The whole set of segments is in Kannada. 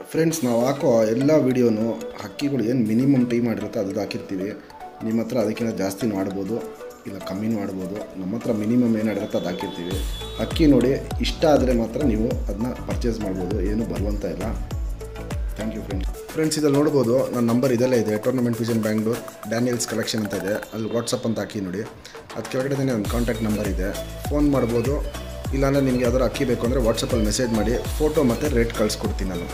ಫ್ರೆಂಡ್ಸ್ ನಾವು ಹಾಕೋ ಎಲ್ಲ ವೀಡಿಯೋನು ಹಕ್ಕಿಗಳು ಏನು ಮಿನಿಮಮ್ ಟೈಮ್ ಮಾಡಿರುತ್ತೆ ಅದು ಹಾಕಿರ್ತೀವಿ ನಿಮ್ಮ ಹತ್ರ ಅದಕ್ಕಿಂತ ಜಾಸ್ತಿನೂ ಆಡ್ಬೋದು ಇಲ್ಲ ಕಮ್ಮಿನೂ ಆಡ್ಬೋದು ನಮ್ಮ ಹತ್ರ ಮಿನಿಮಮ್ ಏನು ಆಡಿರುತ್ತೆ ಅದು ಹಾಕಿರ್ತೀವಿ ಹಕ್ಕಿ ನೋಡಿ ಇಷ್ಟ ಆದರೆ ಮಾತ್ರ ನೀವು ಅದನ್ನ ಪರ್ಚೇಸ್ ಮಾಡ್ಬೋದು ಏನು ಬರುವಂತ ಇಲ್ಲ ಥ್ಯಾಂಕ್ ಯು ಫ್ರೆಂಡ್ಸ್ ಫ್ರೆಂಡ್ಸ್ ಇದಲ್ಲಿ ನೋಡ್ಬೋದು ನನ್ನ ನಂಬರ್ ಇದೆಲ್ಲ ಇದೆ tournament vision Bangalore Daniels collection ಅಂತ ಇದೆ ಅಲ್ಲಿ ವಾಟ್ಸಪ್ ಅಂತ ಹಾಕಿ ನೋಡಿ ಅದು ಕೆಳಗಡೆ ನನ್ನ ಕಾಂಟ್ಯಾಕ್ಟ್ ನಂಬರ್ ಇದೆ ಫೋನ್ ಮಾಡ್ಬೋದು ಇಲ್ಲಾಂದರೆ ನಿಮಗೆ ಯಾವ್ದಾರು ಅಕ್ಕಿ ಬೇಕು ಅಂದರೆ ವಾಟ್ಸಪ್ಪಲ್ಲಿ ಮೆಸೇಜ್ ಮಾಡಿ ಫೋಟೋ ಮತ್ತು ರೇಟ್ ಕಳಿಸ್ಕೊಡ್ತೀನಿ ನಾನು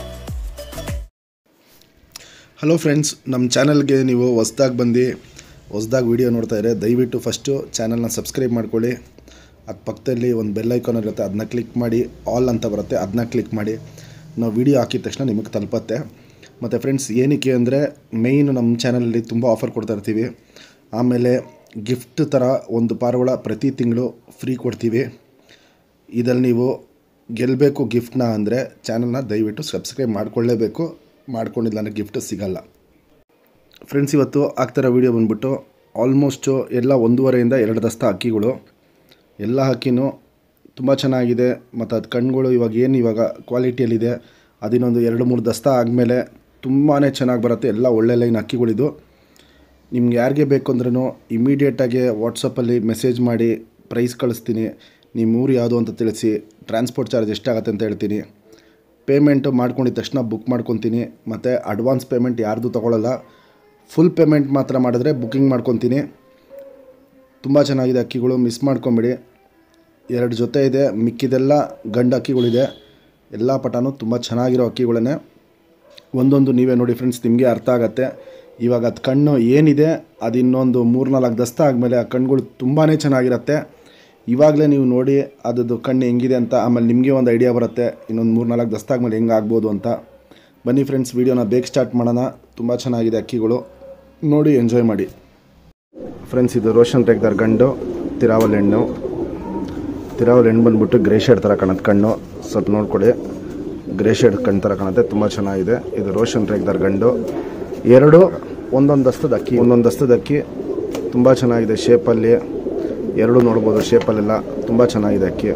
ಹಲೋ ಫ್ರೆಂಡ್ಸ್ ನಮ್ಮ ಚಾನಲ್ಗೆ ನೀವು ಹೊಸ್ದಾಗಿ ಬಂದು ಹೊಸ್ದಾಗಿ ವೀಡಿಯೋ ನೋಡ್ತಾ ಇದ್ದಾರೆ ದಯವಿಟ್ಟು ಫಸ್ಟು ಚಾನಲ್ನ ಸಬ್ಸ್ಕ್ರೈಬ್ ಮಾಡ್ಕೊಳ್ಳಿ ಅದು ಪಕ್ಕದಲ್ಲಿ ಒಂದು ಬೆಲ್ ಐಕಾನ್ ಇರುತ್ತೆ ಅದನ್ನ ಕ್ಲಿಕ್ ಮಾಡಿ ಆಲ್ ಅಂತ ಬರುತ್ತೆ ಅದನ್ನ ಕ್ಲಿಕ್ ಮಾಡಿ ನಾವು ವೀಡಿಯೋ ಹಾಕಿದ ತಕ್ಷಣ ನಿಮಗೆ ತಲುಪತ್ತೆ ಮತ್ತು ಫ್ರೆಂಡ್ಸ್ ಏನಕ್ಕೆ ಅಂದರೆ ಮೇಯ್ನು ನಮ್ಮ ಚಾನಲಲ್ಲಿ ತುಂಬ ಆಫರ್ ಕೊಡ್ತಾ ಇರ್ತೀವಿ ಆಮೇಲೆ ಗಿಫ್ಟ್ ಥರ ಒಂದು ಪಾರಿವಾಳ ಪ್ರತಿ ತಿಂಗಳು ಫ್ರೀ ಕೊಡ್ತೀವಿ ಇದಲ್ಲಿ ನೀವು ಗೆಲ್ಲಬೇಕು ಗಿಫ್ಟ್ನ ಅಂದರೆ ಚಾನಲ್ನ ದಯವಿಟ್ಟು ಸಬ್ಸ್ಕ್ರೈಬ್ ಮಾಡ್ಕೊಳ್ಳೇಬೇಕು ಮಾಡ್ಕೊಂಡಿಲ್ಲ ಅಂದರೆ ಗಿಫ್ಟ್ ಸಿಗಲ್ಲ ಫ್ರೆಂಡ್ಸ್ ಇವತ್ತು ಆಗ್ತಿರೋ ವೀಡಿಯೋ ಬಂದ್ಬಿಟ್ಟು ಆಲ್ಮೋಸ್ಟು ಎಲ್ಲ ಒಂದೂವರೆಯಿಂದ ಎರಡು ದಸ್ತ ಅಕ್ಕಿಗಳು ಎಲ್ಲ ಹಕ್ಕಿನೂ ತುಂಬ ಚೆನ್ನಾಗಿದೆ ಮತ್ತು ಅದು ಕಣ್ಗಳು ಇವಾಗ ಏನು ಇವಾಗ ಕ್ವಾಲಿಟಿಯಲ್ಲಿದೆ ಅದಿನ್ನೊಂದು ಎರಡು ಮೂರು ದಸ್ತ ಆದಮೇಲೆ ತುಂಬಾ ಚೆನ್ನಾಗಿ ಬರುತ್ತೆ ಎಲ್ಲ ಒಳ್ಳೆ ಲೈನ್ ಅಕ್ಕಿಗಳಿದು ನಿಮ್ಗೆ ಯಾರಿಗೆ ಬೇಕು ಅಂದ್ರೂ ಇಮಿಡಿಯೇಟಾಗಿ ವಾಟ್ಸಪ್ಪಲ್ಲಿ ಮೆಸೇಜ್ ಮಾಡಿ ಪ್ರೈಸ್ ಕಳಿಸ್ತೀನಿ ನಿಮ್ಮ ಊರು ಯಾವುದು ಅಂತ ತಿಳಿಸಿ ಟ್ರಾನ್ಸ್ಪೋರ್ಟ್ ಚಾರ್ಜ್ ಎಷ್ಟಾಗತ್ತೆ ಅಂತ ಹೇಳ್ತೀನಿ ಪೇಮೆಂಟು ಮಾಡ್ಕೊಂಡಿದ ತಕ್ಷಣ ಬುಕ್ ಮಾಡ್ಕೊತೀನಿ ಮತ್ತು ಅಡ್ವಾನ್ಸ್ ಪೇಮೆಂಟ್ ಯಾರ್ದು ತೊಗೊಳ್ಳಲ್ಲ ಫುಲ್ ಪೇಮೆಂಟ್ ಮಾತ್ರ ಮಾಡಿದ್ರೆ ಬುಕ್ಕಿಂಗ್ ಮಾಡ್ಕೊತೀನಿ ತುಂಬ ಚೆನ್ನಾಗಿದೆ ಅಕ್ಕಿಗಳು ಮಿಸ್ ಮಾಡ್ಕೊಂಬಿಡಿ ಎರಡು ಜೊತೆ ಇದೆ ಮಿಕ್ಕಿದೆಲ್ಲ ಗಂಡು ಅಕ್ಕಿಗಳಿದೆ ಎಲ್ಲ ಪಟಾನು ತುಂಬ ಚೆನ್ನಾಗಿರೋ ಅಕ್ಕಿಗಳನ್ನೇ ಒಂದೊಂದು ನೀವೇ ನೋಡಿ ಫ್ರೆಂಡ್ಸ್ ನಿಮಗೆ ಅರ್ಥ ಆಗತ್ತೆ ಇವಾಗ ಅದು ಕಣ್ಣು ಏನಿದೆ ಅದು ಇನ್ನೊಂದು ಮೂರ್ನಾಲ್ಕು ದಸ್ತ ಆದಮೇಲೆ ಆ ಕಣ್ಣುಗಳು ತುಂಬಾ ಚೆನ್ನಾಗಿರುತ್ತೆ ಇವಾಗಲೇ ನೀವು ನೋಡಿ ಅದರದ್ದು ಕಣ್ಣು ಹೆಂಗಿದೆ ಅಂತ ಆಮೇಲೆ ನಿಮಗೆ ಒಂದು ಐಡಿಯಾ ಬರುತ್ತೆ ಇನ್ನೊಂದು ಮೂರ್ನಾಲ್ಕು ದಸ್ತ ಆದಮೇಲೆ ಹೆಂಗೆ ಆಗ್ಬೋದು ಅಂತ ಬನ್ನಿ ಫ್ರೆಂಡ್ಸ್ ವೀಡಿಯೋನ ಬೇಗ ಸ್ಟಾರ್ಟ್ ಮಾಡೋಣ ತುಂಬ ಚೆನ್ನಾಗಿದೆ ಅಕ್ಕಿಗಳು ನೋಡಿ ಎಂಜಾಯ್ ಮಾಡಿ ಫ್ರೆಂಡ್ಸ್ ಇದು ರೋಷನ್ ಟೆಕ್ದರ್ ಗಂಡು ತಿರಾವಲ್ ಹೆಣ್ಣು ತಿರಾವಲ್ ಹೆಣ್ಣು ಬಂದ್ಬಿಟ್ಟು ಗ್ರೇ ಶೇಡ್ ಥರ ಕಾಣುತ್ತೆ ಕಣ್ಣು ಸ್ವಲ್ಪ ನೋಡ್ಕೊಳ್ಳಿ ಗ್ರೇ ಶೇಡ್ ಕಣ್ಣು ಥರ ಕಾಣುತ್ತೆ ತುಂಬ ಚೆನ್ನಾಗಿದೆ ಇದು ರೋಷನ್ ಟೆಕ್ದರ್ ಗಂಡು ಎರಡು ಒಂದೊಂದು ದಸ್ತದ ಅಕ್ಕಿ ಒಂದೊಂದು ದಸ್ತದ ಅಕ್ಕಿ ತುಂಬ ಚೆನ್ನಾಗಿದೆ ಶೇಪಲ್ಲಿ ಎರಡು ನೋಡ್ಬೋದು ಶೇಪಲ್ಲೆಲ್ಲ ತುಂಬ ಚೆನ್ನಾಗಿದೆ ಅಕ್ಕಿ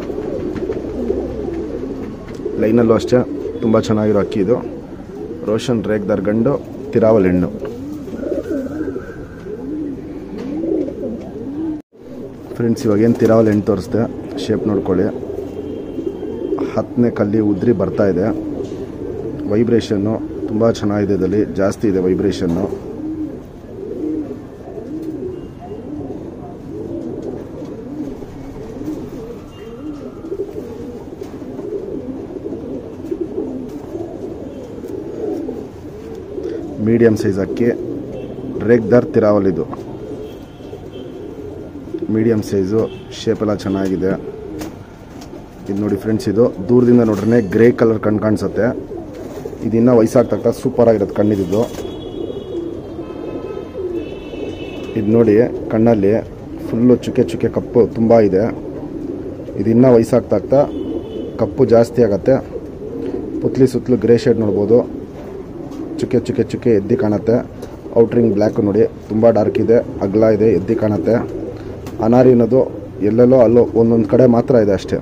ಲೈನಲ್ಲೂ ಅಷ್ಟೇ ತುಂಬ ಚೆನ್ನಾಗಿರೋ ಅಕ್ಕಿ ಇದು ರೋಷನ್ ರೇಗ್ದಾರ್ ಗಂಡು ತಿರಾವಲ್ ಹೆಣ್ಣು ಫ್ರೆಂಡ್ಸ್ ಇವಾಗ ಏನು ತಿರಾವಲ್ ಹೆಣ್ಣು ತೋರಿಸ್ದೆ ಶೇಪ್ ನೋಡ್ಕೊಳ್ಳಿ ಹತ್ತನೇ ಕಲ್ಲಿ ಉದ್ರಿ ಬರ್ತಾ ಇದೆ ವೈಬ್ರೇಷನ್ನು ತುಂಬ ಚೆನ್ನಾಗಿದೆ ಇದರಲ್ಲಿ ಜಾಸ್ತಿ ಇದೆ ವೈಬ್ರೇಷನ್ನು ಮೀಡಿಯಮ್ ಸೈಜ್ ಅಕ್ಕಿ ರೇಗ್ದಾರ್ ತಿರಾವಲ್ ಇದು ಮೀಡಿಯಮ್ ಸೈಜು ಶೇಪ್ ಎಲ್ಲ ಚೆನ್ನಾಗಿದೆ ಇದು ನೋಡಿ ಫ್ರೆಂಡ್ಸ್ ಇದು ದೂರದಿಂದ ನೋಡ್ರೆ ಗ್ರೇ ಕಲರ್ ಕಣ್ಣು ಕಾಣಿಸುತ್ತೆ ಇದಿನ್ನೂ ವಯಸ್ಸಾಗ್ತಕ್ಕ ಸೂಪರ್ ಆಗಿರುತ್ತೆ ಕಣ್ಣಿದ್ದು ಇದು ನೋಡಿ ಕಣ್ಣಲ್ಲಿ ಫುಲ್ಲು ಚುಕ್ಕೆ ಚುಕ್ಕೆ ಕಪ್ಪು ತುಂಬ ಇದೆ ಇದಿನ್ನೂ ವಯಸ್ಸಾಗ್ತಾ ಕಪ್ಪು ಜಾಸ್ತಿ ಆಗತ್ತೆ ಪುತ್ಲಿ ಸುತ್ತಲೂ ಗ್ರೇ ಶೇಡ್ ನೋಡ್ಬೋದು ಚುಕ್ಕೆ ಚುಕ್ಕೆ ಚುಕ್ಕೆ ಎದ್ದಿ ಕಾಣುತ್ತೆ ಔಟ್ರಿಂಗ್ ಬ್ಲ್ಯಾಕ್ ನೋಡಿ ತುಂಬ ಡಾರ್ಕ್ ಇದೆ ಅಗಲ ಇದೆ ಎದ್ದಿ ಕಾಣುತ್ತೆ ಅನಾರಿ ಅನ್ನೋದು ಎಲ್ಲೆಲ್ಲೋ ಅಲ್ಲೋ ಒಂದೊಂದು ಕಡೆ ಮಾತ್ರ ಇದೆ ಅಷ್ಟೇ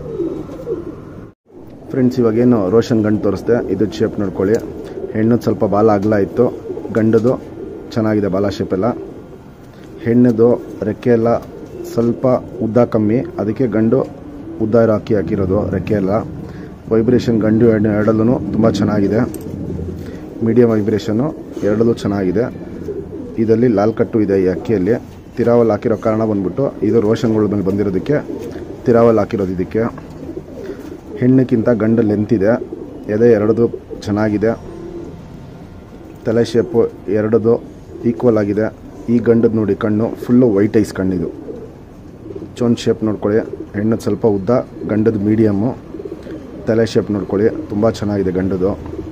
ಫ್ರೆಂಡ್ಸ್ ಇವಾಗೇನು ರೋಷನ್ ಗಂಡು ತೋರಿಸ್ದೆ ಇದು ಶೇಪ್ ನೋಡ್ಕೊಳ್ಳಿ ಹೆಣ್ಣದು ಸ್ವಲ್ಪ ಬಾಲ ಅಗಲ ಇತ್ತು ಗಂಡದು ಚೆನ್ನಾಗಿದೆ ಬಾಲ ಶೇಪ್ ಎಲ್ಲ ಹೆಣ್ಣದು ರೆಕ್ಕೆ ಎಲ್ಲ ಸ್ವಲ್ಪ ಉದ್ದ ಕಮ್ಮಿ ಅದಕ್ಕೆ ಗಂಡು ಉದ್ದ ಇರೋ ಅಕ್ಕಿ ಹಾಕಿರೋದು ರೆಕ್ಕೆ ಎಲ್ಲ ವೈಬ್ರೇಷನ್ ಗಂಡು ಹೆಣ್ಣು ಎರಡಲ್ಲೂ ತುಂಬ ಚೆನ್ನಾಗಿದೆ ಮೀಡಿಯಮ್ ವೈಬ್ರೇಷನ್ನು ಎರಡಲ್ಲೂ ಚೆನ್ನಾಗಿದೆ ಇದರಲ್ಲಿ ಲಾಲ್ ಕಟ್ಟು ಇದೆ ಈ ಅಕ್ಕಿಯಲ್ಲಿ ತಿರಾವಲ್ ಹಾಕಿರೋ ಕಾರಣ ಬಂದ್ಬಿಟ್ಟು ಇದು ರೋಷನ್ಗಳ ಮೇಲೆ ಬಂದಿರೋದಕ್ಕೆ ತಿರಾವಲ್ ಹಾಕಿರೋದು ಇದಕ್ಕೆ ಹೆಣ್ಣಕ್ಕಿಂತ ಗಂಡು ಲೆಂತ್ ಇದೆ ಎದೆ ಎರಡದು ಚೆನ್ನಾಗಿದೆ ತಲೆ ಶೇಪು ಎರಡದು ಈಕ್ವಲ್ ಆಗಿದೆ ಈ ಗಂಡದ ನೋಡಿ ಕಣ್ಣು ಫುಲ್ಲು ವೈಟ್ ಐಸ್ ಕಣ್ಣಿದು ಚೋನ್ ಶೇಪ್ ನೋಡ್ಕೊಳ್ಳಿ ಹೆಣ್ಣದು ಸ್ವಲ್ಪ ಉದ್ದ ಗಂಡದ ಮೀಡಿಯಮ್ಮು ತಲೆ ಶೇಪ್ ನೋಡ್ಕೊಳ್ಳಿ ತುಂಬ ಚೆನ್ನಾಗಿದೆ ಗಂಡದು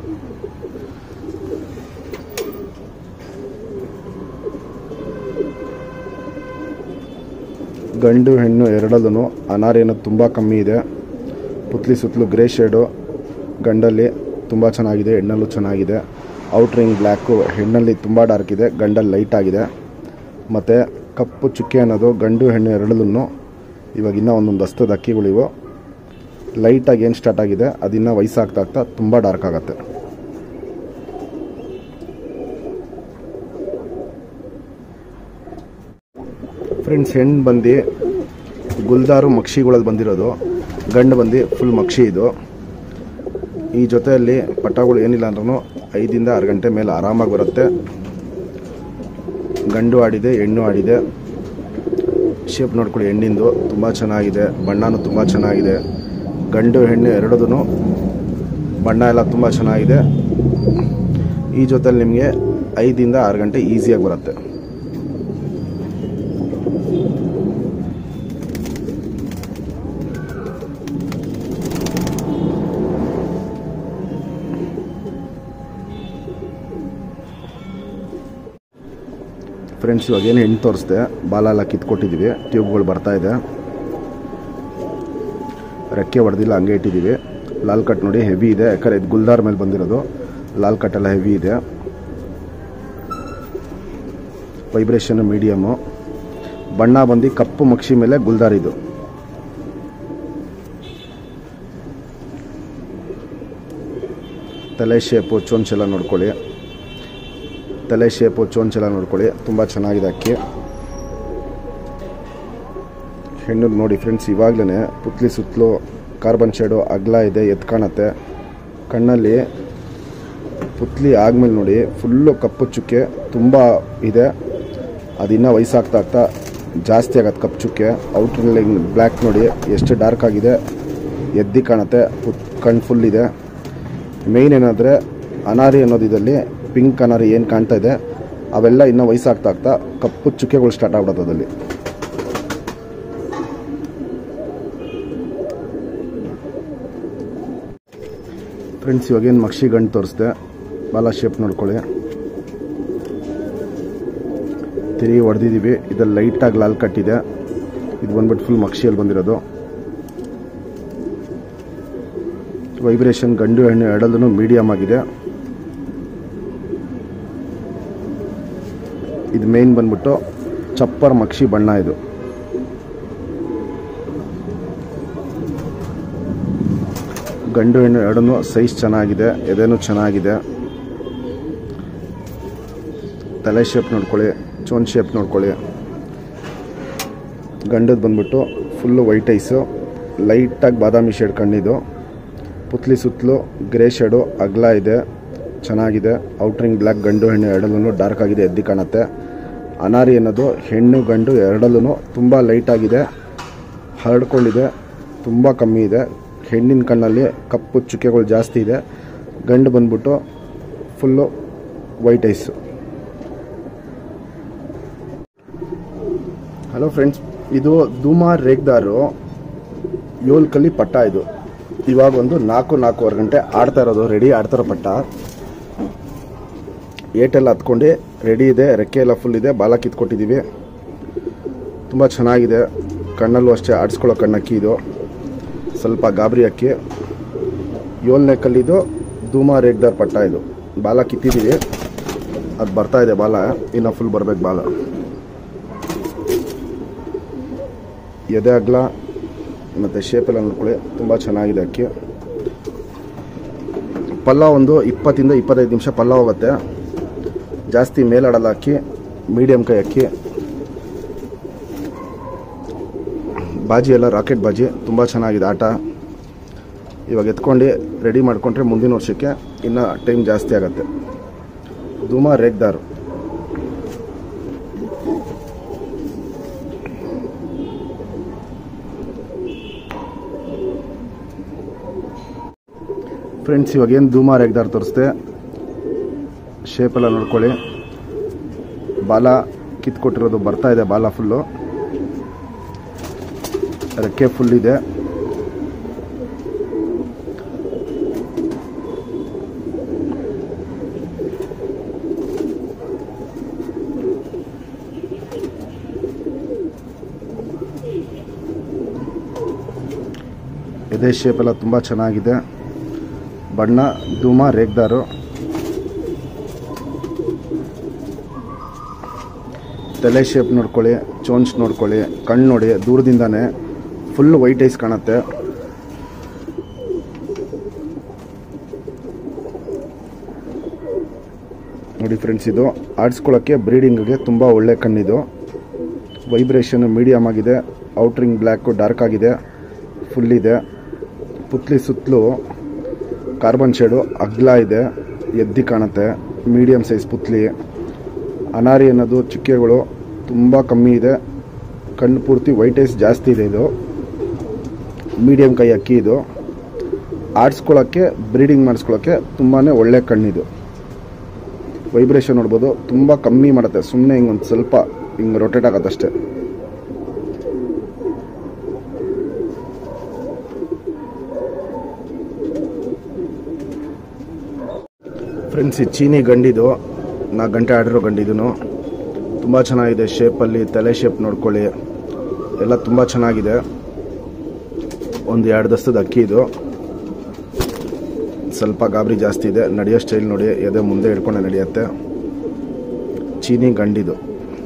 ಗಂಡು ಹೆಣ್ಣು ಎರಡಲ್ಲೂ ಅನಾರೇನು ತುಂಬ ಕಮ್ಮಿ ಇದೆ ಪುತ್ಲಿ ಸುತ್ತಲೂ ಗ್ರೇ ಶೇಡು ಗಂಡಲ್ಲಿ ತುಂಬ ಚೆನ್ನಾಗಿದೆ ಹೆಣ್ಣಲ್ಲೂ ಚೆನ್ನಾಗಿದೆ ಔಟ್ರಿಂಗ್ ಬ್ಲ್ಯಾಕು ಹೆಣ್ಣಲ್ಲಿ ತುಂಬ ಡಾರ್ಕ್ ಇದೆ ಗಂಡಲ್ಲಿ ಲೈಟ್ ಆಗಿದೆ ಮತ್ತು ಕಪ್ಪು ಚುಕ್ಕೆ ಅನ್ನೋದು ಗಂಡು ಹೆಣ್ಣು ಎರಡಲ್ಲೂ ಇವಾಗ ಇನ್ನೂ ಒಂದೊಂದು ದಸ್ತದ ಅಕ್ಕಿಗಳಿವು ಲೈಟಾಗಿ ಏನು ಸ್ಟಾರ್ಟ್ ಆಗಿದೆ ಅದಿನ್ನ ವಯಸ್ಸಾಗ್ತಾ ಆಗ್ತಾ ತುಂಬ ಡಾರ್ಕ್ ಆಗುತ್ತೆ ಫ್ರೆಂಡ್ಸ್ ಹೆಣ್ಣು ಬಂದು ಗುಲ್ದಾರು ಮಕ್ಷಿಗಳಲ್ಲಿ ಬಂದಿರೋದು ಗಂಡು ಬಂದು ಫುಲ್ ಮಕ್ಷಿ ಇದು ಈ ಜೊತೆಯಲ್ಲಿ ಪಟ್ಟಗಳು ಏನಿಲ್ಲ ಅಂದ್ರೂ ಐದಿಂದ ಆರು ಗಂಟೆ ಮೇಲೆ ಆರಾಮಾಗಿ ಬರುತ್ತೆ ಗಂಡು ಆಡಿದೆ ಹೆಣ್ಣು ಆಡಿದೆ ಶೇಪ್ ನೋಡ್ಕೊಳ್ಳಿ ಹೆಣ್ಣಿಂದು ತುಂಬ ಚೆನ್ನಾಗಿದೆ ಬಣ್ಣನೂ ತುಂಬ ಚೆನ್ನಾಗಿದೆ ಗಂಡು ಹೆಣ್ಣು ಎರಡದೂ ಬಣ್ಣ ಎಲ್ಲ ತುಂಬ ಚೆನ್ನಾಗಿದೆ ಈ ಜೊತೆಲಿ ನಿಮಗೆ ಐದಿಂದ ಆರು ಗಂಟೆ ಈಸಿಯಾಗಿ ಬರುತ್ತೆ ಫ್ರೆಂಡ್ಸ್ ಇವಾಗ ಏನು ಹೆಣ್ಣು ತೋರಿಸ್ದೆ ಬಾಲ ಎಲ್ಲ ಕಿತ್ಕೊಟ್ಟಿದ್ದೀವಿ ಟ್ಯೂಬ್ಗಳು ಬರ್ತಾ ಇದೆ ರೆಕ್ಕೆ ಹೊಡೆದಿಲ್ಲ ಹಂಗೆ ಇಟ್ಟಿದ್ದೀವಿ ಲಾಲ್ ಕಟ್ ನೋಡಿ ಹೆವಿ ಇದೆ ಯಾಕಂದ್ರೆ ಇದು ಗುಲ್ದಾರ್ ಮೇಲೆ ಬಂದಿರೋದು ಲಾಲ್ ಕಟ್ ಎಲ್ಲ ಹೆವಿ ಇದೆ ವೈಬ್ರೇಷನ್ ಮೀಡಿಯಮು ಬಣ್ಣ ಬಂದು ಕಪ್ಪು ಮಕ್ಷಿ ಮೇಲೆ ಗುಲ್ದಾರ್ ಇದು ತಲೆ ಶೇಪು ಚೊಂಚೆಲ್ಲ ನೋಡ್ಕೊಳ್ಳಿ ತಲೆ ಶೇಪು ಚೋಂಚೆಲ್ಲ ನೋಡ್ಕೊಳ್ಳಿ ತುಂಬ ಚೆನ್ನಾಗಿದೆ ಅಕ್ಕಿ ಹೆಣ್ಣು ನೋಡಿ ಫ್ರೆಂಡ್ಸ್ ಇವಾಗಲೇ ಪುತ್ಲಿ ಸುತ್ತಲೂ ಕಾರ್ಬನ್ ಶೇಡು ಅಗಲ ಇದೆ ಎದ್ದು ಕಾಣುತ್ತೆ ಕಣ್ಣಲ್ಲಿ ಪುತ್ಲಿ ಆದ್ಮೇಲೆ ನೋಡಿ ಫುಲ್ಲು ಕಪ್ಪು ಚುಕ್ಕೆ ತುಂಬ ಇದೆ ಅದಿನ್ನೂ ವಯಸ್ಸಾಗ್ತಾ ಆಗ್ತಾ ಜಾಸ್ತಿ ಆಗತ್ತೆ ಕಪ್ಪು ಚುಕ್ಕೆ ಔಟ್ರಲ್ಲಿ ಬ್ಲ್ಯಾಕ್ ನೋಡಿ ಎಷ್ಟು ಡಾರ್ಕ್ ಆಗಿದೆ ಎದ್ದಿ ಕಾಣುತ್ತೆ ಪುತ್ ಕಣ್ಣು ಫುಲ್ ಇದೆ ಮೇಯ್ನ್ ಏನಾದರೆ ಅನಾರಿ ಅನ್ನೋದು ಇದರಲ್ಲಿ ಪಿಂಕ್ ಅನಾರಿ ಏನು ಕಾಣ್ತಾ ಇದೆ ಅವೆಲ್ಲ ಇನ್ನೂ ವಯಸ್ಸಾಗ್ತಾ ಆಗ್ತಾ ಕಪ್ಪು ಚುಕ್ಕೆಗಳು ಸ್ಟಾರ್ಟ್ ಆಗ್ಬಿಡುತ್ತೆ ಅದಲ್ಲಿ ಫ್ರೆಂಡ್ಸ್ ಇವಾಗೇನು ಮಕ್ಷಿ ಗಂಡು ತೋರಿಸ್ದೆ ಬಾಲ ಶೇಪ್ ನೋಡ್ಕೊಳ್ಳಿ ತಿರುಗಿ ಹೊಡೆದಿದ್ದೀವಿ ಇದಲ್ಲಿ ಲೈಟಾಗಿ ಲಾಲ್ ಕಟ್ಟಿದೆ ಇದು ಬಂದ್ಬಿಟ್ಟು ಫುಲ್ ಮಕ್ಷಿಯಲ್ಲಿ ಬಂದಿರೋದು ವೈಬ್ರೇಷನ್ ಗಂಡು ಹೆಣ್ಣು ಎರಡಲ್ಲೂ ಮೀಡಿಯಮ್ ಆಗಿದೆ ಇದು ಮೇನ್ ಬಂದ್ಬಿಟ್ಟು ಚಪ್ಪರ್ ಮಕ್ಷಿ ಬಣ್ಣ ಇದು ಗಂಡು ಹೆಣ್ಣು ಎರಡೂ ಸೈಜ್ ಚೆನ್ನಾಗಿದೆ ಎದೆನೂ ಚೆನ್ನಾಗಿದೆ ತಲೆ ಶೇಪ್ ನೋಡ್ಕೊಳ್ಳಿ ಚೋನ್ ಶೇಪ್ ನೋಡ್ಕೊಳ್ಳಿ ಗಂಡದು ಬಂದ್ಬಿಟ್ಟು ಫುಲ್ಲು ವೈಟ್ ಐಸು ಲೈಟಾಗಿ ಬಾದಾಮಿ ಶೇಡ್ ಕಣ್ಣಿದು ಪುತ್ಲಿ ಸುತ್ತಲೂ ಗ್ರೇ ಶೇಡು ಅಗಲ ಇದೆ ಚೆನ್ನಾಗಿದೆ ಔಟ್ರಿಂಗ್ ಬ್ಲ್ಯಾಕ್ ಗಂಡು ಹೆಣ್ಣು ಎರಡಲ್ಲೂ ಡಾರ್ಕ್ ಆಗಿದೆ ಎದ್ದಿ ಕಾಣುತ್ತೆ ಅನಾರಿ ಅನ್ನೋದು ಹೆಣ್ಣು ಗಂಡು ಎರಡಲ್ಲೂ ತುಂಬ ಲೈಟಾಗಿದೆ ಹರಡ್ಕೊಂಡಿದೆ ತುಂಬ ಕಮ್ಮಿ ಇದೆ ಹೆಣ್ಣಿನ ಕಣ್ಣಲ್ಲಿ ಕಪ್ಪು ಚುಕ್ಕೆಗಳು ಜಾಸ್ತಿ ಇದೆ ಗಂಡು ಬಂದ್ಬಿಟ್ಟು full white eyes hello friends ಇದು ಧೂಮಾ ರೇಗ್ದಾರು ಏಳು ಕಲ್ಲಿ ಪಟ್ಟ ಇದು ಇವಾಗ ಒಂದು ನಾಲ್ಕು ನಾಲ್ಕೂವರೆ ಗಂಟೆ ಆಡ್ತಾ ಇರೋದು ರೆಡಿ ಆಡ್ತಾರೋ ಪಟ್ಟ ಏಟೆಲ್ಲ ಹತ್ಕೊಂಡು ರೆಡಿ ಇದೆ ರೆಕ್ಕೆ ಎಲ್ಲ ಫುಲ್ ಇದೆ ಬಾಲ ಕಿತ್ಕೊಟ್ಟಿದ್ದೀವಿ ತುಂಬ ಚೆನ್ನಾಗಿದೆ ಕಣ್ಣಲ್ಲೂ ಅಷ್ಟೇ ಆಡಿಸ್ಕೊಳ್ಳೋ ಕಣ್ಣಕ್ಕಿ ಇದು ಸ್ವಲ್ಪ ಗಾಬರಿ ಅಕ್ಕಿ ಏಳನೇ ಕಲ್ಲಿದು ಧೂಮಾ ರೇಗ್ದಾರ್ ಪಟ್ಟ ಇದು ಬಾಲ ಕಿತ್ತಿದ್ದೀವಿ ಅದು ಬರ್ತಾ ಇದೆ ಬಾಲ ಇನ್ನು ಫುಲ್ ಬರ್ಬೇಕು ಬಾಲ ಎದೆ ಅಗ್ಲ ಮತ್ತು ಶೇಪೆಲ್ಲ ನೋಡ್ಕೊಳ್ಳಿ ತುಂಬ ಚೆನ್ನಾಗಿದೆ ಅಕ್ಕಿ ಪಲ್ಲ ಒಂದು ಇಪ್ಪತ್ತಿಂದ ಇಪ್ಪತ್ತೈದು ನಿಮಿಷ ಪಲ್ಲ ಹೋಗುತ್ತೆ ಜಾಸ್ತಿ ಮೇಲಾಡಲ್ಲ ಅಕ್ಕಿ ಮೀಡಿಯಮ್ ಕೈ ಅಕ್ಕಿ ಬಾಜಿ ಎಲ್ಲ ರಾಕೆಟ್ ಬಾಜಿ ತುಂಬ ಚೆನ್ನಾಗಿದೆ ಆಟ ಇವಾಗ ಎತ್ಕೊಂಡು ರೆಡಿ ಮಾಡಿಕೊಂಡ್ರೆ ಮುಂದಿನ ವರ್ಷಕ್ಕೆ ಇನ್ನು ಟೈಮ್ ಜಾಸ್ತಿ ಆಗುತ್ತೆ ಧೂಮಾ ರೇಗ್ದಾರು ಫ್ರೆಂಡ್ಸ್ ಇವಾಗ ಏನು ಧೂಮಾ ರೇಗ್ದಾರ್ ತೋರಿಸ್ದೆ ಶೇಪೆಲ್ಲ ನೋಡ್ಕೊಳ್ಳಿ ಬಾಲ ಕಿತ್ಕೊಟ್ಟಿರೋದು ಬರ್ತಾ ಇದೆ ಬಾಲ ಫುಲ್ಲು ರೆಕ್ಕೆ ಫುಲ್ ಇದೆ ಎದೆ ಶೇಪ್ ಎಲ್ಲ ತುಂಬ ಚೆನ್ನಾಗಿದೆ ಬಣ್ಣ ಧೂಮ ರೇಗ್ದಾರು ತಲೆ ಶೇಪ್ ನೋಡ್ಕೊಳ್ಳಿ ಚೋನ್ಸ್ ನೋಡ್ಕೊಳ್ಳಿ ಕಣ್ಣು ನೋಡಿ ದೂರದಿಂದಾನೆ ಫುಲ್ ವೈಟ್ ಐಸ್ ಕಾಣುತ್ತೆ ನೋಡಿ ಫ್ರೆಂಡ್ಸ್ ಇದು ಆಡಿಸ್ಕೊಳ್ಳೋಕ್ಕೆ ಬ್ರೀಡಿಂಗ್ಗೆ ತುಂಬ ಒಳ್ಳೆ ಕಣ್ಣಿದು ವೈಬ್ರೇಷನ್ ಮೀಡಿಯಮ್ ಆಗಿದೆ ಔಟ್ರಿಂಗ್ ಬ್ಲ್ಯಾಕು ಡಾರ್ಕ್ ಆಗಿದೆ ಫುಲ್ ಇದೆ ಪುತ್ಲಿ ಸುತ್ತಲೂ ಕಾರ್ಬನ್ ಶೇಡು ಅಗ್ಲ ಇದೆ ಎದ್ದಿ ಕಾಣುತ್ತೆ ಮೀಡಿಯಮ್ ಸೈಜ್ ಪುತ್ಲಿ ಅನಾರಿ ಅನ್ನೋದು ಚುಕ್ಕೆಗಳು ತುಂಬ ಕಮ್ಮಿ ಇದೆ ಕಣ್ಣು ಪೂರ್ತಿ ವೈಟೇಜ್ ಜಾಸ್ತಿ ಇದೆ ಇದು ಮೀಡಿಯಮ್ ಕೈ ಅಕ್ಕಿ ಇದು ಆಡಿಸ್ಕೊಳ್ಳೋಕ್ಕೆ ಬ್ರೀಡಿಂಗ್ ಮಾಡಿಸ್ಕೊಳ್ಳೋಕ್ಕೆ ತುಂಬಾ ಒಳ್ಳೆ ಕಣ್ಣಿದು ವೈಬ್ರೇಷನ್ ನೋಡ್ಬೋದು ತುಂಬ ಕಮ್ಮಿ ಮಾಡುತ್ತೆ ಸುಮ್ಮನೆ ಹಿಂಗೆ ಒಂದು ಸ್ವಲ್ಪ ಹಿಂಗೆ ರೊಟೇಟ್ ಆಗೋದಷ್ಟೇ ಫ್ರೆಂಡ್ಸ್ ಈ ಚೀನಿ ಗಂಡಿದು ನಾ ಗಂಟೆ ಆಡಿರೋ ಗಂಡಿದೂ ತುಂಬ ಚೆನ್ನಾಗಿದೆ ಶೇಪಲ್ಲಿ ತಲೆ ಶೇಪ್ ನೋಡ್ಕೊಳ್ಳಿ ಎಲ್ಲ ತುಂಬ ಚೆನ್ನಾಗಿದೆ ಒಂದು ಎರಡು ದಸ್ತದ ಅಕ್ಕಿ ಇದು ಸ್ವಲ್ಪ ಗಾಬರಿ ಜಾಸ್ತಿ ಇದೆ ನಡೆಯೋ ಸ್ಟೈಲ್ ನೋಡಿ ಎದೆ ಮುಂದೆ ಹಿಡ್ಕೊಂಡೆ ನಡೆಯುತ್ತೆ ಚೀನಿ ಗಂಡಿದು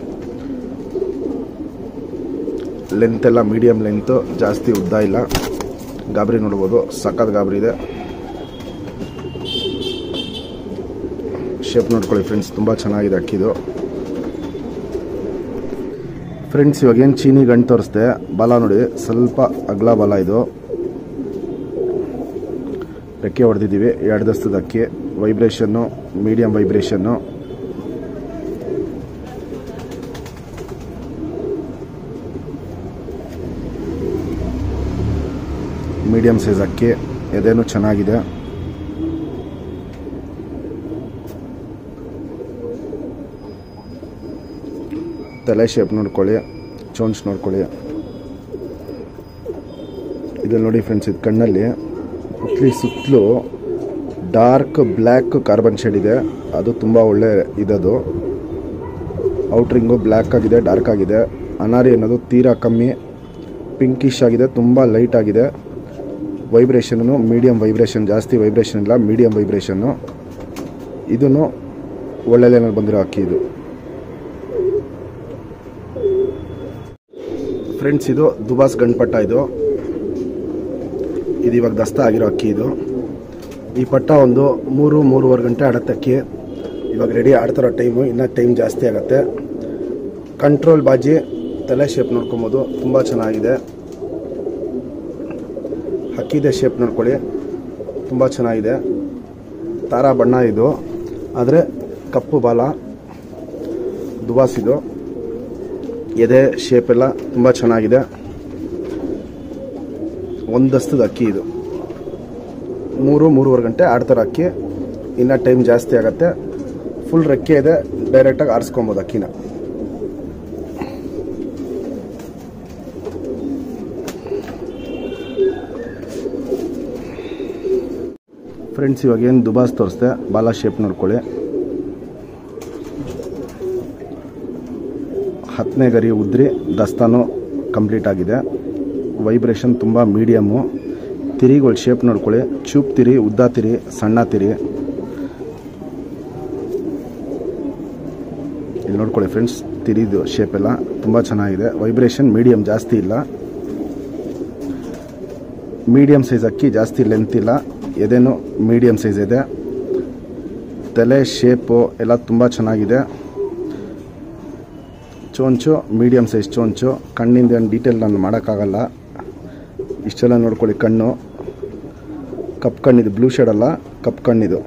ಲೆಂತ್ ಎಲ್ಲ ಮೀಡಿಯಮ್ ಲೆಂತು ಜಾಸ್ತಿ ಉದ್ದ ಇಲ್ಲ ಗಾಬರಿ ನೋಡ್ಬೋದು ಸಖತ್ ಗಾಬರಿ ಇದೆ ಶೇಪ್ ನೋಡ್ಕೊಳ್ಳಿ ಫ್ರೆಂಡ್ಸ್ ತುಂಬ ಚೆನ್ನಾಗಿದೆ ಅಕ್ಕಿದು ಫ್ರೆಂಡ್ಸ್ ಇವಾಗ ಏನು ಚೀನಿ ಗಂಟು ತೋರಿಸ್ದೆ ಬಲ ನೋಡಿ ಸ್ವಲ್ಪ ಅಗ್ಲ ಬಲ ಇದು ರೆಕ್ಕೆ ಹೊಡೆದಿದ್ದೀವಿ ಎರಡು ದಸ್ತದ ಅಕ್ಕಿ vibration medium vibration medium size ಅಕ್ಕಿ ಎದೆನೂ ಚೆನ್ನಾಗಿದೆ ತಲೆ ಶೇಪ್ ನೋಡ್ಕೊಳ್ಳಿ ಚೋನ್ಸ್ ನೋಡ್ಕೊಳ್ಳಿ ಇದಲ್ಲಿ ನೋಡಿ ಫ್ರೆಂಡ್ಸ್ ಇದು ಕಣ್ಣಲ್ಲಿ ಪುತ್ಲಿ ಸುತ್ತಲೂ ಡಾರ್ಕ್ ಬ್ಲ್ಯಾಕ್ ಕಾರ್ಬನ್ ಶೇಡ್ ಇದೆ ಅದು ತುಂಬ ಒಳ್ಳೆ ಇದದು ಔಟ್ರಿಂಗು ಬ್ಲ್ಯಾಕ್ ಆಗಿದೆ ಡಾರ್ಕ್ ಆಗಿದೆ ಅನಾರಿ ಅನ್ನೋದು ತೀರಾ ಕಮ್ಮಿ ಪಿಂಕಿಶ್ ಆಗಿದೆ ತುಂಬ ಲೈಟ್ ಆಗಿದೆ ವೈಬ್ರೇಷನ್ನು ಮೀಡಿಯಮ್ ವೈಬ್ರೇಷನ್ ಜಾಸ್ತಿ ವೈಬ್ರೇಷನ್ ಇಲ್ಲ ಮೀಡಿಯಮ್ ವೈಬ್ರೇಷನ್ನು ಇದನ್ನು ಒಳ್ಳೆ ಲೈನಲ್ಲಿ ಬಂದಿರೋ ಅಕ್ಕಿ ಇದು ಫ್ರೆಂಡ್ಸ್ ಇದು ದುಬಾಸ್ ಗಂಡ್ಪಟ್ಟ ಇದು ಇದು ಇವಾಗ ದಸ್ತ ಆಗಿರೋ ಅಕ್ಕಿ ಇದು ಈ ಪಟ್ಟ ಒಂದು ಮೂರು ಮೂರುವರೆ ಗಂಟೆ ಆಡತ್ತೆ ಅಕ್ಕಿ ಇವಾಗ ರೆಡಿ ಆಡ್ತಿರೋ ಟೈಮು ಇನ್ನೂ ಟೈಮ್ ಜಾಸ್ತಿ ಆಗುತ್ತೆ ಕಂಟ್ರೋಲ್ ಬಾಜಿ ತಲೆ ಶೇಪ್ ನೋಡ್ಕೊಬೋದು ತುಂಬ ಚೆನ್ನಾಗಿದೆ ಹಕ್ಕಿದೆ ಶೇಪ್ ನೋಡ್ಕೊಳ್ಳಿ ತುಂಬ ಚೆನ್ನಾಗಿದೆ ತಾರಾ ಬಣ್ಣ ಇದು ಆದರೆ ಕಪ್ಪು ಬಾಲ ದುಬಾಸ್ ಇದು ಎದೆ ಶೇಪ್ ಎಲ್ಲ ತುಂಬ ಚೆನ್ನಾಗಿದೆ ಒಂದಸ್ತದ ಅಕ್ಕಿ ಇದು ಮೂರು ಮೂರುವರೆ ಗಂಟೆ ಆಡ್ತಾರೆ ಅಕ್ಕಿ ಇನ್ನು ಟೈಮ್ ಜಾಸ್ತಿ ಆಗುತ್ತೆ ಫುಲ್ ರೆಕ್ಕೆ ಇದೆ ಡೈರೆಕ್ಟಾಗಿ ಆರಿಸ್ಕೊಬೋದು ಅಕ್ಕಿನ ಫ್ರೆಂಡ್ಸ್ ಇವಾಗ ಏನು ದುಬಾಸ್ ತೋರಿಸ್ದೆ ಬಾಲ ಶೇಪ್ ನೋಡ್ಕೊಳ್ಳಿ ಹತ್ತನೇ ಗರಿ ಉದ್ರಿ ದಸ್ತಾನು ಕಂಪ್ಲೀಟ್ ಆಗಿದೆ ವೈಬ್ರೇಷನ್ ತುಂಬ ಮೀಡಿಯಮ್ಮು ತಿರಿಗಳ ಶೇಪ್ ನೋಡ್ಕೊಳ್ಳಿ ಚೂಪ್ ತಿರಿ ಉದ್ದ ತಿರಿ ಸಣ್ಣ ತಿರಿ ಇಲ್ಲಿ ನೋಡ್ಕೊಳ್ಳಿ ಫ್ರೆಂಡ್ಸ್ ತಿರಿದು ಶೇಪ್ ಎಲ್ಲ ತುಂಬ ಚೆನ್ನಾಗಿದೆ ವೈಬ್ರೇಷನ್ ಮೀಡಿಯಮ್ ಜಾಸ್ತಿ ಇಲ್ಲ ಮೀಡಿಯಮ್ ಸೈಜ್ ಅಕ್ಕಿ ಜಾಸ್ತಿ ಲೆಂತ್ ಇಲ್ಲ ಎದೆನೂ ಮೀಡಿಯಮ್ ಸೈಜ್ ಇದೆ ತಲೆ ಶೇಪು ಎಲ್ಲ ತುಂಬ ಚೆನ್ನಾಗಿದೆ ಚೋಂಚು ಮೀಡಿಯಮ್ ಸೈಜ್ ಚೋಂಚು ಕಣ್ಣಿಂದ ಏನು ಡೀಟೇಲ್ ನಾನು ಮಾಡೋಕ್ಕಾಗಲ್ಲ ಇಷ್ಟೆಲ್ಲ ನೋಡ್ಕೊಳ್ಳಿ ಕಣ್ಣು ಕಪ್ ಕಣ್ಣಿದು ಬ್ಲೂ ಶೇಡ್ ಅಲ್ಲ ಕಪ್ ಕಣ್ಣಿದು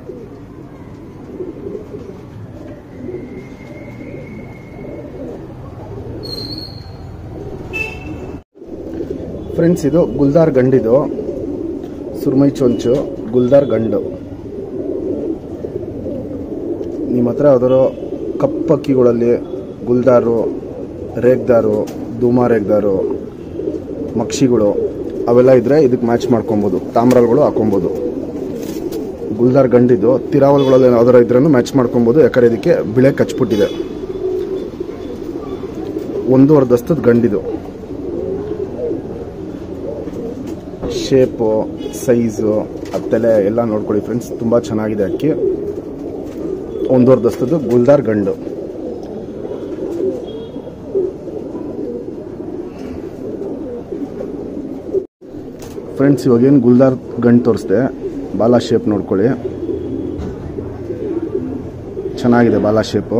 ಫ್ರೆಂಡ್ಸ್ ಇದು ಗುಲ್ದಾರ್ ಗಂಡಿದು ಸುರ್ಮೈ ಚೊಂಚು ಗುಲ್ದಾರ್ ಗಂಡು ನಿಮ್ಮ ಹತ್ರ ಯಾವ್ದಾರು ಕಪ್ಪಕ್ಕಿಗಳಲ್ಲಿ ಗುಲ್ದಾರು ರೇಗ್ದಾರು ಧೂಮಾ ರೇಗ್ದಾರು ಮಕ್ಷಿಗಳು ಅವೆಲ್ಲ ಇದ್ದರೆ ಇದಕ್ಕೆ ಮ್ಯಾಚ್ ಮಾಡ್ಕೊಬೋದು ತಾಮ್ರಲ್ಗಳು ಹಾಕೊಬೋದು ಗುಲ್ದಾರ್ ಗಂಡಿದ್ದು ತಿರಾವಲ್ಗಳಲ್ಲಿ ಯಾವ್ದಾರು ಇದ್ರೂ ಮ್ಯಾಚ್ ಮಾಡ್ಕೊಬೋದು ಯಾಕಂದ್ರೆ ಇದಕ್ಕೆ ಬಿಳೆ ಕಚ್ಬಿಟ್ಟಿದೆ ಒಂದೂವರೆ ದಸ್ತದ ಗಂಡಿದು ಶೇಪು ಸೈಜು ತಲೆ ಎಲ್ಲ ನೋಡ್ಕೊಳ್ಳಿ ಫ್ರೆಂಡ್ಸ್ ತುಂಬ ಚೆನ್ನಾಗಿದೆ ಅಕ್ಕಿ ಒಂದೂವರೆ ದಸ್ತದ್ದು ಗುಲ್ದಾರ್ ಗಂಡು ಫ್ರೆಂಡ್ಸ್ ಇವಾಗೇನು ಗುಲ್ದಾರ್ ಗಂಡು ತೋರಿಸ್ದೆ ಬಾಲ ಶೇಪ್ ನೋಡ್ಕೊಳ್ಳಿ ಚೆನ್ನಾಗಿದೆ ಬಾಲ ಶೇಪು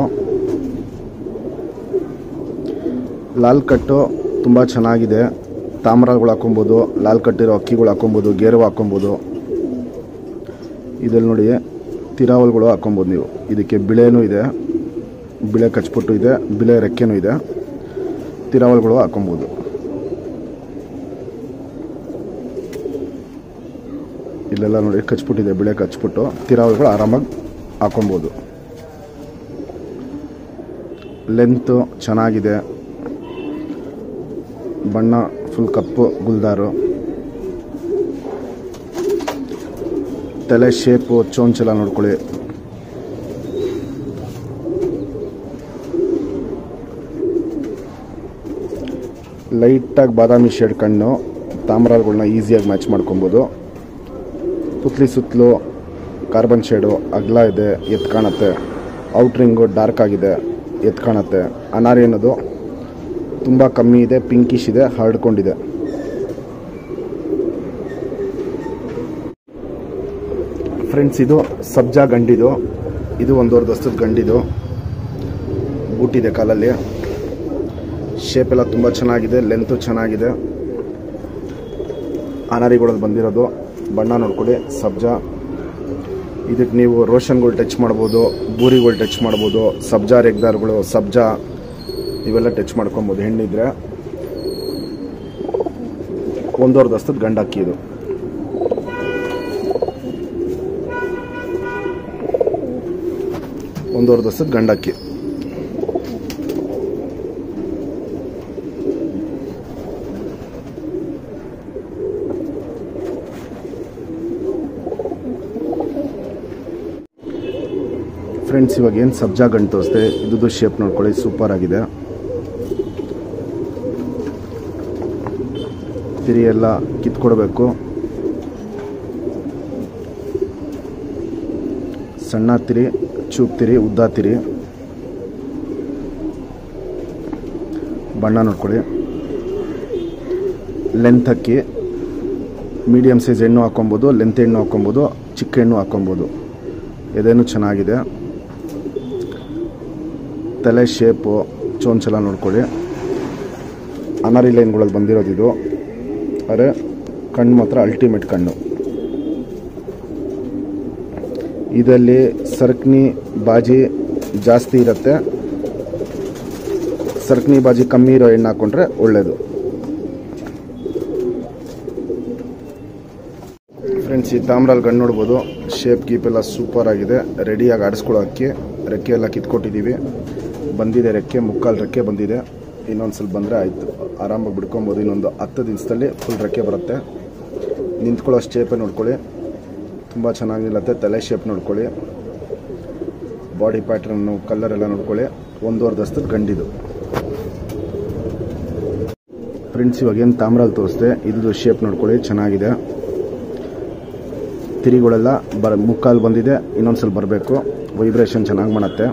ಲಾಲ್ ಕಟ್ಟು ತುಂಬ ಚೆನ್ನಾಗಿದೆ ತಾಮ್ರಗಳು ಹಾಕೊಬೋದು ಲಾಲ್ ಕಟ್ಟಿರೋ ಅಕ್ಕಿಗಳು ಹಾಕೊಬೋದು ಗೇರು ಹಾಕೊಬೋದು ಇದಲ್ಲಿ ನೋಡಿ ತಿರಾವಲ್ಗಳು ಹಾಕೊಬೋದು ನೀವು ಇದಕ್ಕೆ ಬಿಳೆನೂ ಇದೆ ಬಿಳೆ ಕಚ್ಪುಟ್ಟು ಇದೆ ಬಿಳೆ ರೆಕ್ಕೆನೂ ಇದೆ ತಿರಾವಲ್ಗಳು ಹಾಕೊಬೋದು ಇಲ್ಲೆಲ್ಲ ನೋಡಿ ಕಚ್ಪುಟ್ಟಿದೆ ಬಿಳೆ ಕಚ್ಪುಟ್ಟು ತಿರಾವಲ್ಗಳು ಆರಾಮಾಗಿ ಹಾಕೊಬೋದು ಲೆಂತು ಚೆನ್ನಾಗಿದೆ ಬಣ್ಣ ಫುಲ್ ಕಪ್ಪು ಗುಲ್ದಾರು ತಲೆ ಶೇಪು ಚೋಂಚಲ ನೋಡ್ಕೊಳ್ಳಿ ಲೈಟಾಗಿ ಬಾದಾಮಿ ಶೇಡ್ ಕಣ್ಣು ತಾಮ್ರಾಲ್ಗಳನ್ನ ಈಸಿಯಾಗಿ ಮ್ಯಾಚ್ ಮಾಡ್ಕೊಬೋದು ಪುತ್ಲಿ ಸುತ್ತಲೂ ಕಾರ್ಬನ್ ಶೇಡು ಅಗಲ ಇದೆ ಎತ್ತು ಕಾಣುತ್ತೆ ಔಟ್ರಿಂಗು ಡಾರ್ಕ್ ಆಗಿದೆ ಎತ್ತು ಕಾಣುತ್ತೆ ಅನಾರಿ ಅನ್ನೋದು ತುಂಬ ಕಮ್ಮಿ ಇದೆ ಪಿಂಕಿಶ್ ಇದೆ ಹರಡ್ಕೊಂಡಿದೆ ಫ್ರೆಂಡ್ಸ್ ಇದು ಸಬ್ಜಾ ಗಂಡಿದು ಇದು ಒಂದೂವರೆ ದಸ್ತದ ಗಂಡಿದು ಬೂಟಿದೆ ಕಾಲಲ್ಲಿ ಶೇಪ್ ಎಲ್ಲ ತುಂಬ ಚೆನ್ನಾಗಿದೆ ಲೆಂತು ಚೆನ್ನಾಗಿದೆ ಅನಾರಿಗಳಲ್ಲಿ ಬಂದಿರೋದು ಬಣ್ಣ ನೋಡ್ಕೊಳ್ಳಿ ಸಬ್ಜಾ ಇದಕ್ಕೆ ನೀವು ರೋಷನ್ಗಳು ಟಚ್ ಮಾಡ್ಬೋದು ಬೂರಿಗಳು ಟಚ್ ಮಾಡ್ಬೋದು ಸಬ್ಜಾ ರೆಗ್ದಾರ್ಗಳು ಸಬ್ಜಾ ಇವೆಲ್ಲ ಟಚ್ ಮಾಡ್ಕೊಬೋದು ಹೆಣ್ಣಿದ್ರೆ ಒಂದೂವರೆ ದಸ್ತದ ಗಂಡು ಅಕ್ಕಿ ಇದು ಒಂದೂವರೆ ದಸ್ತದ ಗಂಡಕ್ಕಿ ಫ್ರೆಂಡ್ಸ್ ಇವಾಗ ಏನು ಸಬ್ಜಾ ಗಂಟು ತೋರಿಸ್ದೆ ಇದ್ದು ಶೇಪ್ ನೋಡ್ಕೊಳ್ಳಿ ಸೂಪರ್ ಆಗಿದೆ ತಿರಿ ಎಲ್ಲ ಕಿತ್ಕೊಡ್ಬೇಕು ಸಣ್ಣ ತಿರಿ ಚೂಪ್ ತಿರಿ ಉದ್ದ ತಿರಿ ಬಣ್ಣ ನೋಡ್ಕೊಳ್ಳಿ ಲೆಂತ್ ಅಕ್ಕಿ ಮೀಡಿಯಮ್ ಸೈಜ್ ಹೆಣ್ಣು ಹಾಕೊಬೋದು ಲೆಂತ್ ಹೆಣ್ಣು ಹಾಕೊಬೋದು ಚಿಕ್ಕ ಹೆಣ್ಣು ಹಾಕೊಬೋದು ಇದೇನು ಚೆನ್ನಾಗಿದೆ ತಲೆ ಶೇಪು ಚೋಂಚಲ ನೋಡ್ಕೊಳ್ಳಿ ಅನಾರಿ ಲೈನ್ಗಳಲ್ಲಿ ಬಂದಿರೋದು ಇದು ಆದರೆ ಕಣ್ಣು ಮಾತ್ರ ಅಲ್ಟಿಮೇಟ್ ಕಣ್ಣು ಇದರಲ್ಲಿ ಸರ್ಕ್ನಿ ಬಾಜಿ ಜಾಸ್ತಿ ಇರುತ್ತೆ ಸರ್ಕ್ನಿ ಬಾಜಿ ಕಮ್ಮಿ ಇರೋ ಎಣ್ಣೆ ಹಾಕೊಂಡ್ರೆ ಒಳ್ಳೆಯದು ಫ್ರೆಂಡ್ಸ್ ಈ ತಾಮ್ರಲ್ಲಿ ಗಣ್ಣು ನೋಡ್ಬೋದು ಶೇಪ್ ಗೀಪ್ ಎಲ್ಲ ಸೂಪರ್ ಆಗಿದೆ ರೆಡಿಯಾಗಿ ಆಡಿಸ್ಕೊಳ್ಳೋ ಅಕ್ಕಿ ರೆಕ್ಕೆ ಎಲ್ಲ ಕಿತ್ಕೊಟ್ಟಿದ್ದೀವಿ ಬಂದಿದೆ ರೆಕ್ಕೆ ಮುಕ್ಕಾಲು ರೆಕ್ಕೆ ಬಂದಿದೆ ಇನ್ನೊಂದು ಸ್ವಲ್ಪ ಬಂದರೆ ಆಯಿತು ಆರಾಮಾಗಿ ಬಿಡ್ಕೊಬೋದು ಇನ್ನೊಂದು ಹತ್ತು ದಿವಸದಲ್ಲಿ ಫುಲ್ ರೆಕ್ಕೆ ಬರುತ್ತೆ ನಿಂತ್ಕೊಳ್ಳೋ ಶೇಪೇ ನೋಡ್ಕೊಳ್ಳಿ ತುಂಬ ಚೆನ್ನಾಗಿ ನಿಲ್ಲತ್ತೆ ತಲೆ ಶೇಪ್ ನೋಡ್ಕೊಳ್ಳಿ ಬಾಡಿ ಪ್ಯಾಟ್ರನ್ನು ಕಲರ್ ಎಲ್ಲ ನೋಡ್ಕೊಳ್ಳಿ ಒಂದೂವರೆ ದಸ್ತದ ಗಂಡಿದು ಫ್ರೆಂಡ್ಸ್ ಇವಾಗ ಏನು ತಾಮ್ರಲ್ಲಿ ತೋರಿಸ್ದೆ ಇದು ಶೇಪ್ ನೋಡ್ಕೊಳ್ಳಿ ಚೆನ್ನಾಗಿದೆ ತಿರಿಗಳೆಲ್ಲ ಬರ ಮುಕ್ಕಾಲು ಬಂದಿದೆ ಇನ್ನೊಂದು ಸ್ವಲ್ಪ ಬರಬೇಕು ವೈಬ್ರೇಷನ್ ಚೆನ್ನಾಗಿ ಮಾಡುತ್ತೆ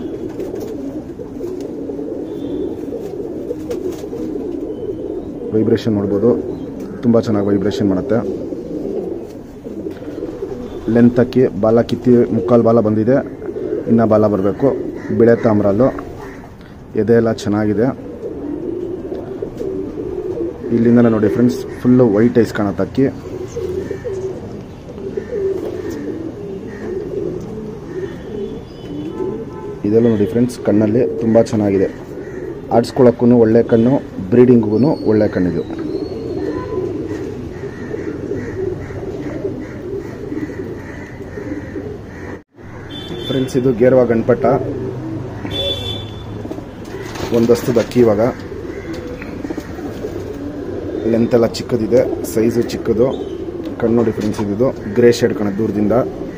ವೈಬ್ರೇಷನ್ ನೋಡ್ಬೋದು ತುಂಬ ಚೆನ್ನಾಗಿ ವೈಬ್ರೇಷನ್ ಮಾಡುತ್ತೆ ಲೆಂತ್ ಅಕ್ಕಿ ಬಾಲ ಕಿತ್ತಿ ಮುಕ್ಕಾಲು ಬಾಲ ಬಂದಿದೆ ಇನ್ನು ಬಾಲ ಬರಬೇಕು ಬಿಳೆ ತಾಮ್ರಲ್ಲು ಎದೆ ಎಲ್ಲ ಚೆನ್ನಾಗಿದೆ ಇಲ್ಲಿಂದನೇ ನೋಡಿ ಫ್ರೆಂಡ್ಸ್ ಫುಲ್ಲು ವೈಟ್ ಐಸ್ ಕಾಣುತ್ತೆ ಅಕ್ಕಿ ಇದೆಲ್ಲ ನೋಡಿ ಫ್ರೆಂಡ್ಸ್ ಕಣ್ಣಲ್ಲಿ ತುಂಬ ಚೆನ್ನಾಗಿದೆ ಆಡಿಸ್ಕೊಳ್ಳೋಕ್ಕೂ ಒಳ್ಳೆ ಕಣ್ಣು ಬ್ರೀಡಿಂಗ್ಗೂ ಒಳ್ಳೆ ಕಣ್ಣಿದು ಫ್ರೆಂಡ್ಸ್ ಇದು ಗೇರ್ವ ಗಣಪಟ ಒಂದಸ್ತದ ಅಕ್ಕಿ ಇವಾಗ ಲೆಂತ್ ಎಲ್ಲ ಚಿಕ್ಕದಿದೆ ಸೈಜು ಚಿಕ್ಕದು ಕಣ್ಣು ನೋಡಿ ಫ್ರೆಂಡ್ಸ್ ಇದು ಗ್ರೇ ಶೇಡ್ ಕಣ ದೂರದಿಂದ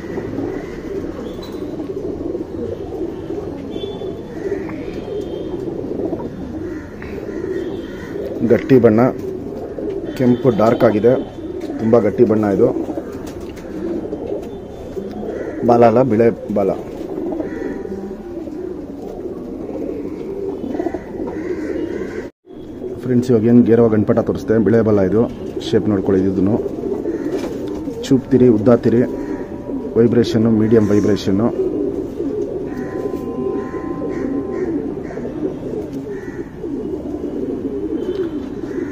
ಗಟ್ಟಿ ಬಣ್ಣ ಕೆಂಪು ಡಾರ್ಕ್ ಆಗಿದೆ ತುಂಬ ಗಟ್ಟಿ ಬಣ್ಣ ಇದು ಬಾಲ ಅಲ್ಲ ಬಿಳೆ ಬಾಲ ಫ್ರೆಂಡ್ಸ್ ಇವಾಗ ಏನು ಗೇರವ ಗಣಪಟ ತೋರಿಸ್ದೆ ಬಿಳೆ ಬಲ ಇದು ಶೇಪ್ ನೋಡ್ಕೊಳ್ಳಿ ಇದನ್ನು ಚೂಪ್ತಿರಿ ಉದ್ದಾತಿರಿ ವೈಬ್ರೇಷನ್ನು ಮೀಡಿಯಮ್ ವೈಬ್ರೇಷನ್ನು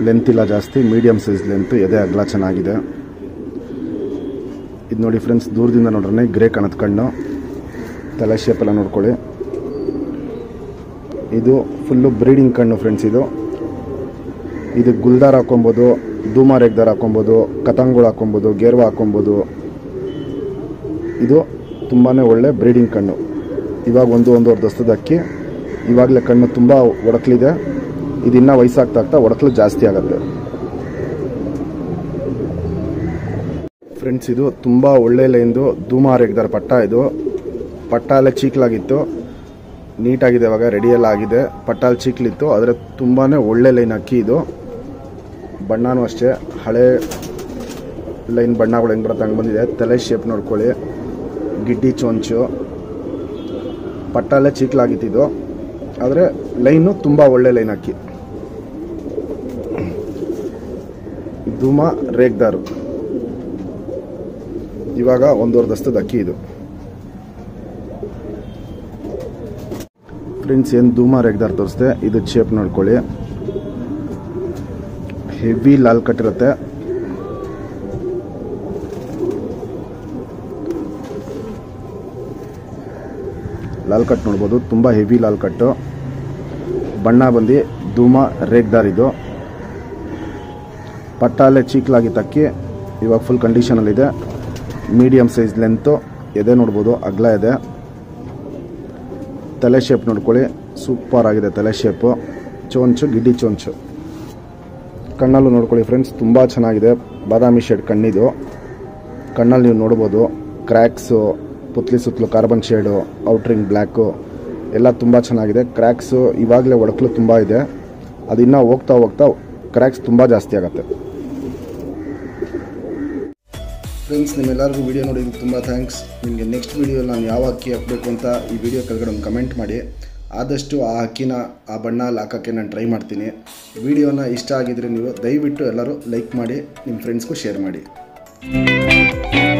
ಲೆಂತ್ ಇಲ್ಲ ಜಾಸ್ತಿ ಮೀಡಿಯಮ್ ಸೈಜ್ ಲೆಂತ್ ಎದೆ ಅಗಲ ಚೆನ್ನಾಗಿದೆ ಇದು ನೋಡಿ ಫ್ರೆಂಡ್ಸ್ ದೂರದಿಂದ ನೋಡ್ರೆ ಗ್ರೇ ಕಾಣತ್ ಕಣ್ಣು ತಲೆ ಶೇಪ್ ಎಲ್ಲ ನೋಡ್ಕೊಳ್ಳಿ ಇದು ಫುಲ್ಲು ಬ್ರೀಡಿಂಗ್ ಕಣ್ಣು ಫ್ರೆಂಡ್ಸ್ ಇದು ಇದು ಗುಲ್ದಾರ್ ಹಾಕೊಬೋದು ಧೂಮ ರೇಗ್ದಾರ್ ಹಾಕೊಬೋದು ಕತಂಗುಳು ಹಾಕೊಬೋದು ಗೇರ್ವ ಹಾಕೊಬೋದು ಇದು ತುಂಬಾ ಒಳ್ಳೆ ಬ್ರೀಡಿಂಗ್ ಕಣ್ಣು ಇವಾಗ ಒಂದು ಒಂದೂವರೆ ದಸ್ತದ ಅಕ್ಕಿ ಇವಾಗಲೇ ಕಣ್ಣು ತುಂಬ ಒಡಕಲಿದೆ ಇದು ಇನ್ನೂ ವಯಸ್ಸಾಗ್ತಾ ಆಗ್ತಾ ಒಡಕಲು ಜಾಸ್ತಿ ಆಗುತ್ತೆ ಫ್ರೆಂಡ್ಸ್ ಇದು ತುಂಬ ಒಳ್ಳೆ ಲೈನ್ದು ಧೂಮ ರೇಗ್ದಾರ್ ಪಟ್ಟ ಇದು ಪಟ್ಟ ಎಲ್ಲ ಚೀಕ್ಲಾಗಿತ್ತು ನೀಟಾಗಿದೆ ಇವಾಗ ರೆಡಿ ಎಲ್ಲ ಆಗಿದೆ ಪಟ್ಟಾಲ್ ಚೀಕ್ಲಿತ್ತು ಆದರೆ ತುಂಬಾ ಒಳ್ಳೆ ಲೈನ್ ಅಕ್ಕಿ ಇದು ಬಣ್ಣನೂ ಅಷ್ಟೇ ಹಳೆ ಲೈನ್ ಬಣ್ಣಗಳು ಹೆಂಗೆ ಬರುತ್ತೆ ಹಂಗೆ ಬಂದಿದೆ ತಲೆ ಶೇಪ್ ನೋಡ್ಕೊಳ್ಳಿ ಗಿಡ್ಡಿ ಚೊಂಚು ಪಟ್ಟಲ್ಲೇ ಚೀಕ್ಲಾಗಿತ್ತಿದ್ದು ಆದರೆ ಲೈನು ತುಂಬ ಒಳ್ಳೆ ಲೈನ್ ಅಕ್ಕಿ ಧೂಮ ರೇಗ್ದಾರು ಇವಾಗ ಒಂದೂವರೆ ದಸ್ತದ ಅಕ್ಕಿ ಇದು ಫ್ರೆಂಡ್ಸ್ ಏನು ಧೂಮ ರೇಗ್ದಾರ್ ತೋರಿಸ್ದೆ ಇದು ಶೇಪ್ ನೋಡ್ಕೊಳ್ಳಿ ಹೆವಿ ಲಾಲ್ ಕಟ್ ಇರುತ್ತೆ ಲಾಲ್ ಕಟ್ ನೋಡ್ಬೋದು ತುಂಬ ಹೆವಿ ಲಾಲ್ ಕಟ್ಟು ಬಣ್ಣ ಬಂದು ಧೂಮ ರೇಗ್ದಾರ್ ಇದು ಪಟ್ಟಾಲೆ ಚೀಕ್ಲಾಗಿ ತಕ್ಕಿ ಇವಾಗ ಫುಲ್ ಕಂಡೀಷನಲ್ಲಿದೆ ಮೀಡಿಯಮ್ ಸೈಜ್ ಲೆಂತು ಎದೆ ನೋಡ್ಬೋದು ಅಗ್ಲ ಇದೆ ತಲೆ ಶೇಪ್ ನೋಡ್ಕೊಳ್ಳಿ ಸೂಪರ್ ಆಗಿದೆ ತಲೆ ಶೇಪು ಚೋಂಚು ಗಿಡ್ಡಿ ಚೋಂಚು ಕಣ್ಣಲ್ಲೂ ನೋಡ್ಕೊಳ್ಳಿ ಫ್ರೆಂಡ್ಸ್ ತುಂಬ ಚೆನ್ನಾಗಿದೆ ಬಾದಾಮಿ ಶೇಡ್ ಕಣ್ಣಿದು ಕಣ್ಣಲ್ಲಿ ನೀವು ನೋಡ್ಬೋದು ಕ್ರ್ಯಾಕ್ಸು ಪುತ್ಲಿ ಸುತ್ತಲೂ ಕಾರ್ಬನ್ ಶೇಡು ಔಟ್ರಿಂಗ್ ಬ್ಲ್ಯಾಕು ಎಲ್ಲ ತುಂಬ ಚೆನ್ನಾಗಿದೆ ಕ್ರ್ಯಾಕ್ಸು ಇವಾಗಲೇ ಒಡಕಲು ತುಂಬ ಇದೆ ಅದಿನ್ನೂ ಹೋಗ್ತಾ ಹೋಗ್ತಾ ಕ್ರ್ಯಾಕ್ಸ್ ತುಂಬ ಜಾಸ್ತಿ ಆಗುತ್ತೆ ಫ್ರೆಂಡ್ಸ್ ನಿಮ್ಮೆಲ್ಲರಿಗೂ ವಿಡಿಯೋ ನೋಡಿದ್ದಕ್ಕೆ ತುಂಬ ಥ್ಯಾಂಕ್ಸ್ ನಿಮಗೆ ನೆಕ್ಸ್ಟ್ ವಿಡಿಯೋ ನಾನು ಯಾವ ಅಕ್ಕಿ ಹಾಕಬೇಕು ಅಂತ ಈ ವಿಡಿಯೋ ಕೆಳಗಡೆ ಒಂದು ಕಮೆಂಟ್ ಮಾಡಿ ಆದಷ್ಟು ಆ ಅಕ್ಕಿನ ಆ ಬಣ್ಣಲ್ಲಿ ಹಾಕೋಕ್ಕೆ ನಾನು ಟ್ರೈ ಮಾಡ್ತೀನಿ ವಿಡಿಯೋನ ಇಷ್ಟ ಆಗಿದ್ರೆ ನೀವು ದಯವಿಟ್ಟು ಎಲ್ಲರೂ ಲೈಕ್ ಮಾಡಿ ನಿಮ್ಮ ಫ್ರೆಂಡ್ಸ್ಗೂ ಶೇರ್ ಮಾಡಿ